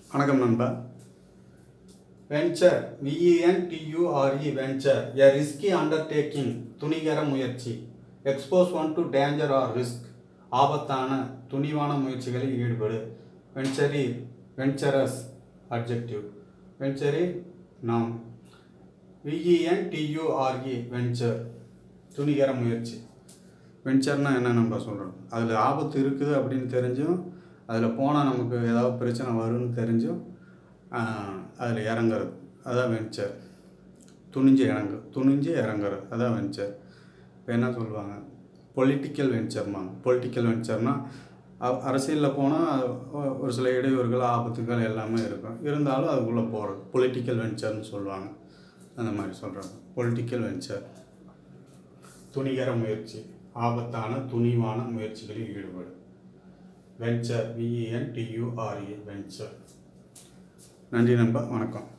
வணக்கம் நண்பா venture விஇஎன்டியூஆர்இ venture எ risky undertaking துணிகர முயற்சி expose one to danger R risk ஆபத்தான துணிவான முயற்சிகளில் ஈடுபடு வெஞ்சரி வெஞ்சரஸ் அட்ஜெக்டிவ் வெஞ்சரி நாம் விஇஎன்டியூஆர்இ வெஞ்சர் துணிகர முயற்சி வெஞ்சர்னா என்ன நம்ம சொல்கிறோம் அதில் ஆபத்து இருக்குது அப்படின்னு தெரிஞ்சும் அதில் போனால் நமக்கு ஏதாவது பிரச்சனை வரும்னு தெரிஞ்சும் அதில் இறங்குறது அதான் வெஞ்சர் துணிஞ்சு இறங்கு துணிஞ்சு இறங்குறது அதான் வெஞ்சர் இப்போ என்ன சொல்லுவாங்க பொலிட்டிக்கல் வெஞ்சர்மாங்க பொலிட்டிக்கல் வெஞ்சர்னால் அரசியலில் போனால் ஒரு சில இடையூறுகள் ஆபத்துகள் எல்லாமே இருக்கும் இருந்தாலும் அதுக்குள்ளே போகிறது பொலிட்டிக்கல் வெஞ்சர்னு சொல்லுவாங்க அந்த மாதிரி சொல்கிறாங்க பொலிட்டிக்கல் வெஞ்சர் துணிகர முயற்சி ஆபத்தான துணிவான முயற்சிகளில் ஈடுபடு வெஞ்சர் விஇஎன் டியூஆர்இ வெஞ்சர் நன்றி நண்பா வணக்கம்